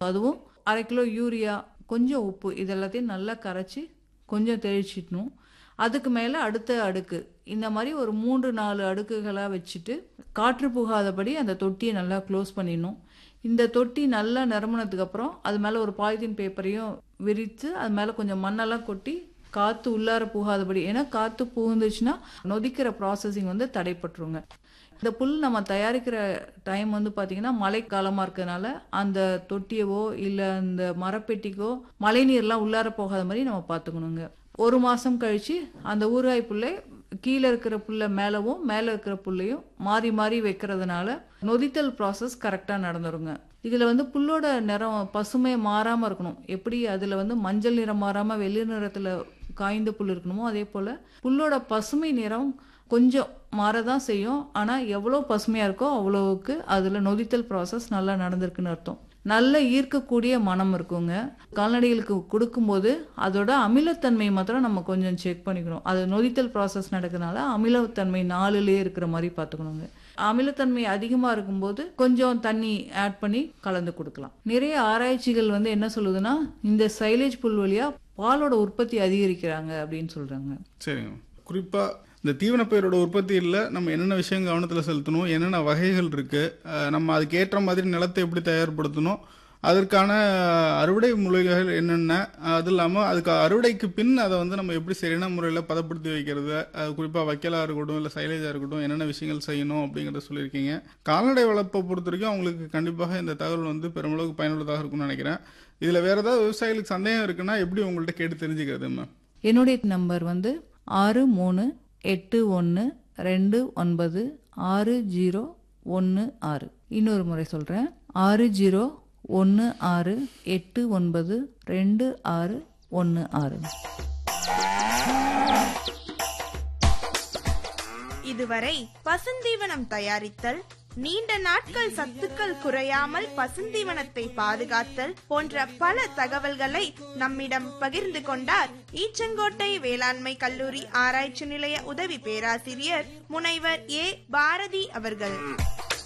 அதுவும் அரை kilo urea கொஞ்சம் உப்பு இது எல்லாத்தையும் நல்லா கரைச்சி கொஞ்சம் தெளிச்சிடணும் அதுக்கு மேலே அடுத்த அடுக்கு இந்த மாதிரி ஒரு மூன்று நாலு அடுக்குகளாக வச்சுட்டு காற்று புகாதபடி அந்த தொட்டியை நல்லா க்ளோஸ் பண்ணிடணும் இந்த தொட்டி நல்லா நிரம்பினதுக்கு அப்புறம் அது மேலே ஒரு பாலித்தீன் பேப்பரையும் விரித்து அது மேலே கொஞ்சம் மண்ணெல்லாம் கொட்டி காற்று உள்ளார புகாதபடி ஏன்னா காற்று புகுந்துச்சுன்னா நொதிக்கிற ப்ராசஸிங் வந்து தடைப்பட்டுருங்க இந்த புல் நம்ம தயாரிக்கிற டைம் வந்து பார்த்திங்கன்னா மழைக்காலமாக இருக்கிறதுனால அந்த தொட்டியவோ இல்லை அந்த மரப்பெட்டிக்கோ மழைநீர்லாம் உள்ளார போகாத மாதிரி நம்ம பார்த்துக்கணுங்க ஒரு மாதம் கழித்து அந்த ஊறுகாய் புல்லை கீழே இருக்கிற புல்லை மேலவும் மேலே இருக்கிற புல்லையும் மாறி மாறி வைக்கிறதுனால நொதித்தல் ப்ராசஸ் கரெக்டாக நடந்துருங்க இதில் வந்து புல்லோட நிறம் பசுமை மாறாமல் இருக்கணும் எப்படி அதில் வந்து மஞ்சள் நிறம் மாறாமல் வெள்ளை நிறத்தில் காய்ந்த புல் இருக்கணுமோ அதே போல் புல்லோட பசுமை நிறம் கொஞ்சம் மாறதான் செய்யும் ஆனால் எவ்வளோ பசுமையாக இருக்கோ அவ்வளோவுக்கு அதில் நொதித்தல் ப்ராசஸ் நல்லா நடந்திருக்குன்னு அர்த்தம் நல்ல ஈர்க்கக்கூடிய மனம் இருக்குங்க கால்நடைகளுக்கு கொடுக்கும்போது அதோட அமிலத்தன்மை மாத்திரம் நம்ம கொஞ்சம் செக் பண்ணிக்கணும் அது நொதித்தல் ப்ராசஸ் நடக்கிறதுனால அமிலத்தன்மை நாலுலேயே இருக்கிற மாதிரி பார்த்துக்கணுங்க அமிலத்தன்மை அதிகமாக இருக்கும்போது கொஞ்சம் தண்ணி ஆட் பண்ணி கலந்து கொடுக்கலாம் நிறைய ஆராய்ச்சிகள் வந்து என்ன சொல்லுதுன்னா இந்த சைலேஜ் புல் வழியாக பாலோட உற்பத்தி அதிகரிக்கிறாங்க அப்படின்னு சொல்கிறாங்க சரிங்க குறிப்பாக இந்த தீவனப்பயிரோட உற்பத்தியில் நம்ம என்னென்ன விஷயம் கவனத்தில் செலுத்தணும் என்னென்ன வகைகள் இருக்குது நம்ம அதுக்கு ஏற்ற மாதிரி நிலத்தை எப்படி தயார்படுத்தணும் அதற்கான அறுவடை முறைகள் என்னென்ன அது இல்லாமல் அதுக்கு அறுவடைக்கு பின் அதை வந்து நம்ம எப்படி சரியான முறையில் பதப்படுத்தி வைக்கிறது குறிப்பாக வைக்கலாக இருக்கட்டும் இல்லை சைலேஜாக இருக்கட்டும் என்னென்ன விஷயங்கள் செய்யணும் அப்படிங்கிறத சொல்லியிருக்கீங்க கால்நடை வளர்ப்பை பொறுத்த வரைக்கும் அவங்களுக்கு கண்டிப்பாக இந்த தகவல் வந்து பெருமளவுக்கு பயனுள்ளதாக இருக்கும்னு நினைக்கிறேன் இதில் வேறு ஏதாவது விவசாயிகளுக்கு சந்தேகம் இருக்குன்னா எப்படி உங்கள்கிட்ட கேட்டு தெரிஞ்சுக்கிறது மேம் என்னுடைய நம்பர் வந்து ஆறு மூணு எட்டு ஒன்று ரெண்டு ஒன்பது ஆறு ஜீரோ ஒன்று ஆறு இன்னொரு முறை சொல்கிறேன் ஆறு ஜீரோ ஒன்று ஆறு எட்டு ஒன்பது ரெண்டு ஆறு ஒன்று ஆறு இதுவரை பசுந்தீவனம் தயாரித்தல் நீண்ட நாட்கள் சத்துக்கள் குறையாமல் பசுந்தீவனத்தை பாதுகாத்தல் போன்ற பல தகவல்களை நம்மிடம் பகிர்ந்து கொண்டார் ஈச்சங்கோட்டை வேளாண்மை கல்லூரி ஆராய்ச்சி நிலைய உதவி பேராசிரியர் முனைவர் ஏ பாரதி அவர்கள்